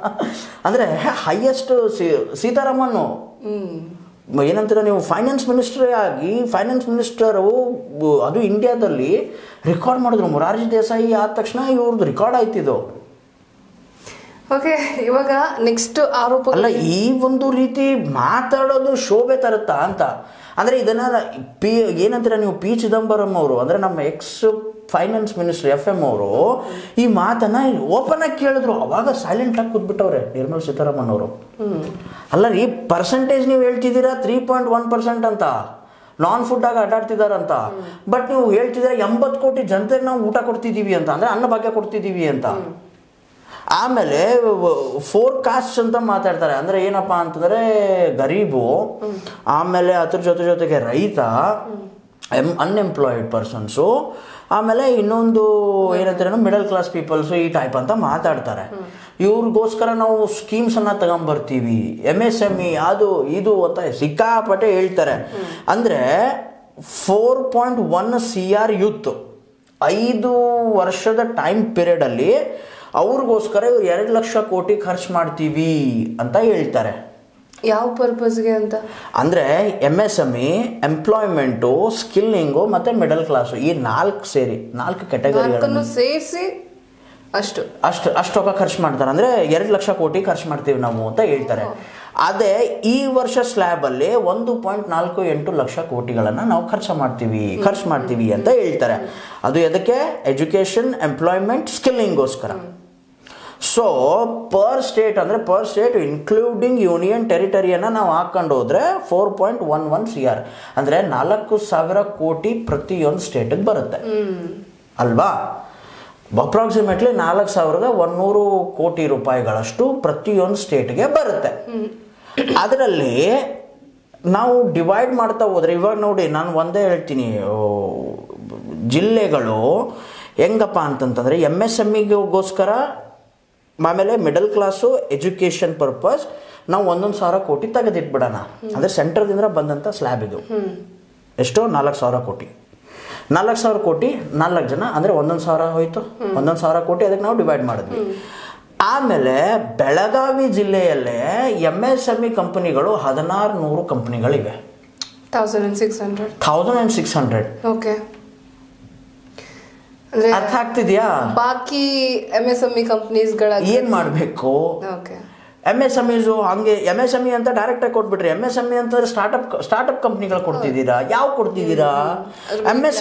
ಅಂದರೆ ಹೈಯೆಸ್ಟ್ ಸೀತಾರಾಮನ್ ಏನಂತೀರ ನೀವು ಫೈನಾನ್ಸ್ ಮಿನಿಸ್ಟ್ರೇ ಆಗಿ ಫೈನಾನ್ಸ್ ಮಿನಿಸ್ಟರು ಅದು ಇಂಡಿಯಾದಲ್ಲಿ ರೆಕಾರ್ಡ್ ಮಾಡಿದ್ರು ಮೊರಾರ್ಜಿ ದೇಸಾಯಿ ಆದ ತಕ್ಷಣ ಇವ್ರದ್ದು ರೆಕಾರ್ಡ್ ಆಯ್ತಿದ್ದು ಓಕೆ ಇವಾಗ ನೆಕ್ಸ್ಟ್ ಆರೋಪ ಅಲ್ಲ ಈ ಒಂದು ರೀತಿ ಮಾತಾಡೋದು ಶೋಭೆ ತರುತ್ತಾ ಅಂತ ಅಂದರೆ ಇದನ್ನ ಪಿ ಏನಂತೀರ ನೀವು ಪಿ ಚಿದಂಬರಂ ಅವರು ಅಂದರೆ ನಮ್ಮ ex finance minister F M ಅವರು ಈ ಮಾತನ್ನ ಓಪನ್ ಆಗಿ ಕೇಳಿದ್ರು ಅವಾಗ ಸೈಲೆಂಟ್ ಆಗಿ ಕೂತ್ಬಿಟ್ಟವ್ರೆ ನಿರ್ಮಲಾ ಸೀತಾರಾಮನ್ ಅವರು ಅಲ್ಲ ರೀ ಪರ್ಸೆಂಟೇಜ್ ನೀವು ಹೇಳ್ತಿದ್ದೀರಾ ತ್ರೀ ಪಾಯಿಂಟ್ ಒನ್ ಪರ್ಸೆಂಟ್ ಅಂತ ನಾನ್ ಫುಡ್ ಆಗಿ ಆಟಾಡ್ತಿದಾರಂತ ಬಟ್ ನೀವು ಹೇಳ್ತಿದ್ದೀರಾ ಎಂಬತ್ತು ಕೋಟಿ ಜನತೆಗೆ ನಾವು ಊಟ ಕೊಡ್ತಿದ್ದೀವಿ ಅಂತ ಅಂದರೆ ಅನ್ನ ಭಾಗ್ಯ ಕೊಡ್ತಿದ್ದೀವಿ ಅಂತ ಆಮೇಲೆ ಫೋರ್ ಕಾಸ್ಟ್ ಅಂತ ಮಾತಾಡ್ತಾರೆ ಅಂದ್ರೆ ಏನಪ್ಪ ಅಂತಂದ್ರೆ ಗರೀಬು ಆಮೇಲೆ ಅದ್ರ ಜೊತೆ ಜೊತೆಗೆ ರೈತ ಎಮ್ ಅನ್ಎಂಪ್ಲಾಯ್ಡ್ ಪರ್ಸನ್ಸು ಆಮೇಲೆ ಇನ್ನೊಂದು ಏನಂತಾರೆ ಮಿಡಲ್ ಕ್ಲಾಸ್ ಪೀಪಲ್ಸು ಈ ಟೈಪ್ ಅಂತ ಮಾತಾಡ್ತಾರೆ ಇವ್ರಿಗೋಸ್ಕರ ನಾವು ಸ್ಕೀಮ್ಸ್ ಅನ್ನ ತಗೊಂಬರ್ತೀವಿ ಎಮ್ ಎಸ್ ಎಮ್ ಇ ಅದು ಇದು ಅಂತ ಸಿಕ್ಕಾಪಟ್ಟೆ ಹೇಳ್ತಾರೆ ಅಂದ್ರೆ four point one C R youth ಐದು ವರ್ಷದ ಟೈಮ್ ಪೀರಿಯಡಲ್ಲಿ ಅವ್ರಿಗೋಸ್ಕರ ಇವ್ರು ಎರಡು ಲಕ್ಷ ಕೋಟಿ ಖರ್ಚು ಮಾಡ್ತೀವಿ ಅಂತ ಹೇಳ್ತಾರೆ ಯಾವ ಪರ್ಪಸ್ಗೆ ಅಂತ ಅಂದರೆ M S M E employment skilling ಮತ್ತು ಮಿಡಲ್ ಕ್ಲಾಸು ಈ ನಾಲ್ಕು ಸೇರಿ ನಾಲ್ಕು ಕೆಟಗರಿಗಳನ್ನು ನಾಲ್ಕನ್ನು ಸೇರಿಸಿ ಅಷ್ಟು ಅಷ್ಟು ಅಷ್ಟು ರೊಕ್ಕ ಖರ್ಚು ಮಾಡ್ತಾರೆ ಅಂದರೆ ಎರಡು ಲಕ್ಷ ಕೋಟಿ ಖರ್ಚು ಮಾಡ್ತೀವಿ ನಾವು ಅಂತ ಹೇಳ್ತಾರೆ ಅದೇ ಈ ವರ್ಷ ಸ್ಲ್ಯಾಬಲ್ಲಿ ಒಂದು ಪಾಯಿಂಟ್ ನಾಲ್ಕು ಎಂಟು ಲಕ್ಷ ಕೋಟಿಗಳನ್ನು ನಾವು ಖರ್ಚು ಮಾಡ್ತೀವಿ ಖರ್ಚು ಮಾಡ್ತೀವಿ ಅಂತ ಹೇಳ್ತಾರೆ ಅದು ಎದಕ್ಕೆ ಎಜುಕೇಷನ್ ಎಂಪ್ಲಾಯ್ಮೆಂಟ್ ಸ್ಕಿಲ್ಲಿಂಗೋಸ್ಕರ ಸೊ ಪರ್ ಸ್ಟೇಟ್ ಅಂದರೆ ಪರ್ ಸ್ಟೇಟ್ ಇನ್ಕ್ಲೂಡಿಂಗ್ ಯೂನಿಯನ್ ಟೆರಿಟರಿಯನ್ನು ನಾವು ಹಾಕೊಂಡು ಹೋದ್ರೆ four point one one C R ಅಂದರೆ ನಾಲ್ಕು ಸಾವಿರ ಕೋಟಿ ಪ್ರತಿಯೊಂದು ಸ್ಟೇಟಿಗೆ ಬರುತ್ತೆ ಅಲ್ವಾ ಅಪ್ರಾಕ್ಸಿಮೇಟ್ಲಿ ನಾಲ್ಕು ಸಾವಿರದ ಒಂದೂರು ಕೋಟಿ ರೂಪಾಯಿಗಳಷ್ಟು ಪ್ರತಿಯೊಂದು ಸ್ಟೇಟ್ಗೆ ಬರುತ್ತೆ ಅದರಲ್ಲಿ ನಾವು ಡಿವೈಡ್ ಮಾಡ್ತಾ ಹೋದ್ರೆ ಇವಾಗ ನೋಡಿ ನಾನು ಒಂದೇ ಹೇಳ್ತೀನಿ ಓ, ಜಿಲ್ಲೆಗಳು ಹೆಂಗಪ್ಪ ಅಂತಂತಂದರೆ ಎಮ್ ಎಸ್ ಎಮ್ ಇಗೋಸ್ಕರ ಆಮೇಲೆ ಮಿಡಲ್ ಕ್ಲಾಸು ಎಜುಕೇಷನ್ ಪರ್ಪಸ್ ನಾವು ಒಂದೊಂದು ಸಾವಿರ ಕೋಟಿ ತೆಗೆದಿಟ್ಬಿಡೋಣ ಅಂದರೆ ಸೆಂಟ್ರದಿಂದ ಬಂದಂಥ ಸ್ಲ್ಯಾಬ್ ಇದು ಎಷ್ಟು ನಾಲ್ಕು ಸಾವಿರ ಕೋಟಿ ನಾಲ್ಕು ಸಾವಿರ ಕೋಟಿ ನಾಲ್ಕು ಜನ ಅಂದರೆ ಒಂದೊಂದು ಸಾವಿರ ಹೋಯ್ತು ಒಂದೊಂದು ಸಾವಿರ ಕೋಟಿ ಅದಕ್ಕೆ ನಾವು ಡಿವೈಡ್ ಮಾಡಿದ್ವಿ ಆಮೇಲೆ ಬೆಳಗಾವಿ ಜಿಲ್ಲೆಯಲ್ಲೇ ಎಮ್ ಎಸ್ ಎಮ್ ಇ ಕಂಪನಿಗಳು ಹದಿನಾರು ನೂರು ಕಂಪನಿಗಳಿವೆ thousand and six hundred thousand and six hundred okay ಅಂದ್ರೆ ಅರ್ಥ ಆಗ್ತಿದ್ಯಾ ಬಾಕಿ ಎಮ್ ಎಸ್ ಎಮ್ ಇ ಕಂಪ್ನೀಸ್ಗಳ ಏನು ಮಾಡಬೇಕು ಓಕೆ ಎಮ್ ಎಸ್ ಎಮ್ ಇಸು ಹಂಗೆ ಎಮ್ ಎಸ್ ಎಮ್ ಇ ಅಂತ ಡೈರೆಕ್ಟಾಗಿ ಕೊಟ್ಬಿಟ್ರಿ ಎಮ್ ಎಸ್ ಎಮ್ ಇ ಅಂತಂದ್ರೆ ಸ್ಟಾರ್ಟಪ್ ಸ್ಟಾರ್ಟಪ್ ಕಂಪ್ನಿಗಳು ಕೊಡ್ತಿದ್ದೀರಾ ಯಾವ ಕೊಡ್ತಿದ್ದೀರಾ ಎಮ್ ಎಸ್